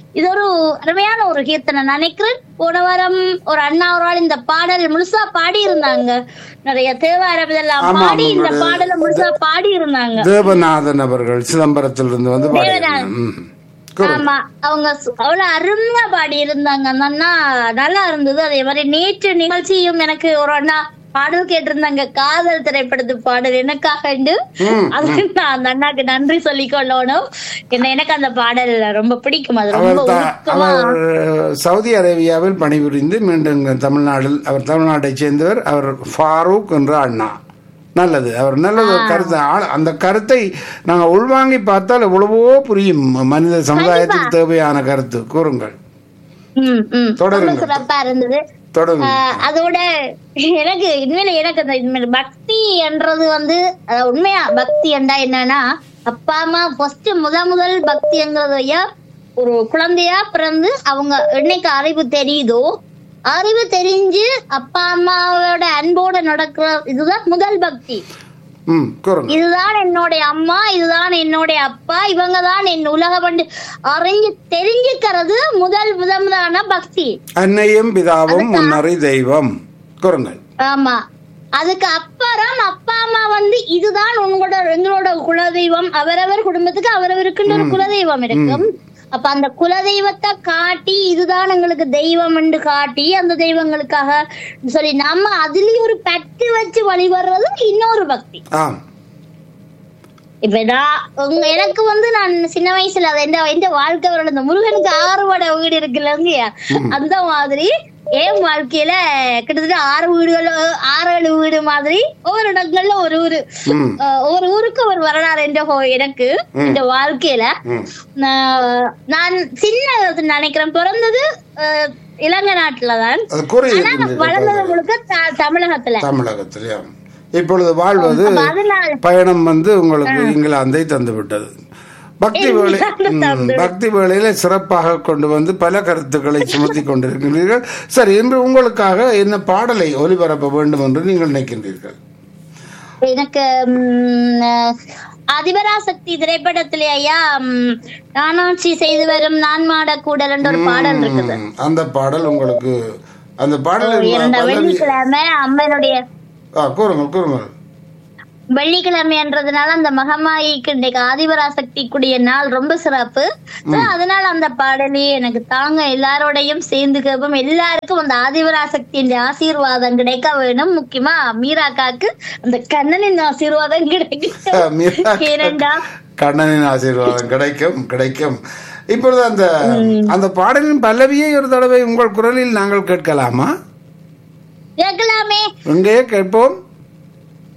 இது ஒரு அருமையான ஒரு கீர்த்தனை நினைக்கிறேன் போன வாரம் ஒரு அண்ணா ஒரு ஆள் இந்த பாடல் முழுசா பாடி இருந்தாங்க நிறைய தேவாரம் இதெல்லாம் ஆமா, பாடி ஆமா, இந்த மேடம். பாடலை முழுசா பாடி இருந்தாங்க தேவநாதன் அவர்கள் சிதம்பரத்திலிருந்து வந்து பாடியிருந்தாங்க. ம். கூறுங்க. ஆமா அவங்க சு- அவ்வளவு அருமையா பாடி இருந்தாங்க அந்த அண்ணா நல்லா இருந்தது அதே மாதிரி நேற்று நிகழ்ச்சியும் எனக்கு ஒரு அண்ணா பாடல் கேட்டிருந்தாங்க காதல் திரைப்படத்து பாடல் எனக்காக ம், அதுக்கு நான் அந்த அண்ணாக்கு நன்றி சொல்லிக் கொள்ளணும் என்ன எனக்கு அந்த பாடல் ரொம்ப பிடிக்கும் அது அவர் ரொம்ப த- உருக்கமா அவர் சவுதி அரேபியாவில் பணிபுரிந்து மீண்டும் இங்க தமிழ்நாட்டில் அவர் தமிழ்நாட்டைச் சேர்ந்தவர் அவர் ஃபாரூக் என்ற அண்ணா நல்லது அவர் நல்லது ஒரு கருத்து ஆ- அந்த கருத்தை நாங்கள் உள்வாங்கி பார்த்தால் எவ்வளவோ புரியும் மனித சமுதாயத்துக்கு தேவையான கருத்து கூறுங்கள் ம், ம். ரொம்ப தொடருங்க. சிறப்பா இருந்தது தொடர்ந்து ஆஹ் அதோட எனக்கு உண்மையில எனக்கு அந்த உண்மையில பக்தி என்றது வந்து அஹ் உண்மையா பக்தி என்றா என்னன்னா அப்பா அம்மா ஃபர்ஸ்ட் முத முதல் பக்திங்கிறது ஐயா ஒரு குழந்தையா பிறந்து அவங்க என்னைக்கு அறிவு தெரியுதோ அறிவு தெரிஞ்சு அப்பா அம்மாவோட அன்போட நடக்கிற இதுதான் முதல் பக்தி ம் கூறுங்க இதுதான் என்னுடைய அம்மா இதுதான் என்னுடைய அப்பா இவங்க தான் என் உலக பண்டு அறிஞ்சு தெரிஞ்சுக்கிறது முதல் முதலான பக்தி அன்னையும் பிதாவும் முன்னறி தெய்வம் கூறுங்கள் ஆமா அதுக்கு அப்புறம் அப்பா அம்மா வந்து இதுதான் உங்களோட எங்களோட குலதெய்வம் அவரவர் குடும்பத்துக்கு அவரவருக்குன்னு ஒரு குலதெய்வம் இருக்கும் அப்ப அந்த குலதெய்வத்தை காட்டி இதுதான் எங்களுக்கு தெய்வம் என்று காட்டி அந்த தெய்வங்களுக்காக சொல்லி நம்ம அதுலயும் ஒரு பட்டு வச்சு வழிபடுறது இன்னொரு பக்தி ஆம் இப்ப நான் உங்க எனக்கு வந்து நான் சின்ன வயசுல அது எந்த எந்த வாழ்க்கை வரல இந்த முருகனுக்கு ஆறு வடை வீடு இருக்குல்லங்கய்யா அந்த மாதிரி என் வாழ்க்கையில கிட்டத்தட்ட ஆறு வீடுகள் ஆறு ஏழு வீடு மாதிரி ஒவ்வொரு இடங்கள்ல ஒரு ஊரு ம் அஹ் ஒவ்வொரு ஊருக்கு ஒரு வரலாறு என்ற ஹோ- எனக்கு இந்த வாழ்க்கையில ம் நான் நான் சின்ன நினைக்கிறேன் பிறந்தது அஹ், இலங்கை நாட்டுலதான் அது கூறி ஆனா நான் வளர்ந்தது முழுக்க த- தமிழகத்துல தமிழகத்திலே ஆம். இப்பொழுது வாழ்வது அப்ப அதனால பயணம் வந்து உங்களுக்கு இங்கிலாந்தை தந்து விட்டது பக்தி வேலை ம், பக்தி வேளையில சிறப்பாக கொண்டு வந்து பல கருத்துக்களை சுமத்தி கொண்டிருக்கிறீர்கள் சரி இன்று உங்களுக்காக என்ன பாடலை ஒலிபரப்ப வேண்டும் என்று நீங்கள் நினைக்கின்றீர்கள் எனக்கு ம், அஹ், அதிபராசக்தி திரைப்படத்திலே ஐயா ம், நானாட்சி செய்து வரும் நான் மாட கூடல் என்ற ஒரு பாடல் இருக்குது ம், அந்த பாடல் உங்களுக்கு அந்த பாடலின் இரண்ட பல்லவி- வெள்ளிக்கிழமை அம்மனுடைய ஆ, கூறுங்கள் கூறுங்கள் வெள்ளிக்கிழமை என்றதுனால அந்த மகமாயிக்கு இன்னைக்கு ஆதிபராசக்தி கூடிய நாள் ரொம்ப சிறப்பு So, அதனால அந்த பாடலே எனக்கு தாங்க எல்லாரோடையும் சேர்ந்து கேட்போம் எல்லாருக்கும் அந்த ஆதிபராசக்தியின் ஆசீர்வாதம் கிடைக்க வேணும் முக்கியமா மீராக்காக்கு அந்த கண்ணனின் ஆசீர்வாதம் ஆ, கிடைக்கும் மீரா ஏனென்றா கண்ணனின் ஆசீர்வாதம் கிடைக்கும் கிடைக்கும் இப்பொழுது அந்த அந்த பாடலின் பல்லவியை ஒரு தடவை உங்கள் குரலில் நாங்கள் கேட்கலாமா கேட்கலாமே எங்கே கேட்போம்